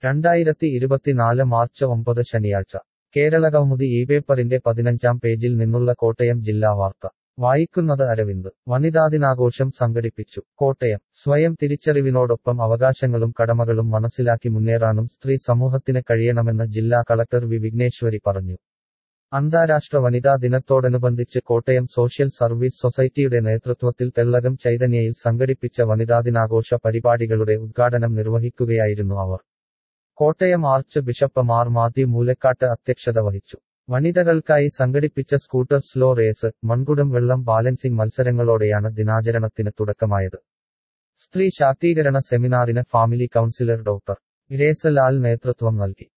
രണ്ടായിരത്തി ഇരുപത്തിനാല് മാർച്ച് ഒമ്പത് ശനിയാഴ്ച കേരളകൗമുദി ഈ പേപ്പറിന്റെ പതിനഞ്ചാം പേജിൽ നിന്നുള്ള കോട്ടയം ജില്ലാ വാർത്ത വായിക്കുന്നത് അരവിന്ദ് വനിതാദിനാഘോഷം സംഘടിപ്പിച്ചു കോട്ടയം സ്വയം തിരിച്ചറിവിനോടൊപ്പം അവകാശങ്ങളും കടമകളും മനസ്സിലാക്കി മുന്നേറാനും സ്ത്രീ സമൂഹത്തിന് കഴിയണമെന്ന് ജില്ലാ കളക്ടർ വി വിഘ്നേശ്വരി പറഞ്ഞു അന്താരാഷ്ട്ര വനിതാ ദിനത്തോടനുബന്ധിച്ച് കോട്ടയം സോഷ്യൽ സർവീസ് സൊസൈറ്റിയുടെ നേതൃത്വത്തിൽ തെള്ളകം ചൈതന്യയിൽ സംഘടിപ്പിച്ച വനിതാദിനാഘോഷ പരിപാടികളുടെ ഉദ്ഘാടനം നിർവഹിക്കുകയായിരുന്നു അവർ Kottayam archbishop Mar Mathew Moolakkattu അധ്യക്ഷത വഹിച്ചു വനിതകൾക്കായി സംഘടിപ്പിച്ച സ്കൂട്ടർ സ്ലോ റേസ് മൺകുടം വെള്ളം ബാലൻസിംഗ് മത്സരങ്ങളോടെയാണ് ദിനാചരണത്തിന് തുടക്കമായത് സ്ത്രീ ശാക്തീകരണ സെമിനാറിന് family counsellor doctor Grace Lal നേതൃത്വം നൽകി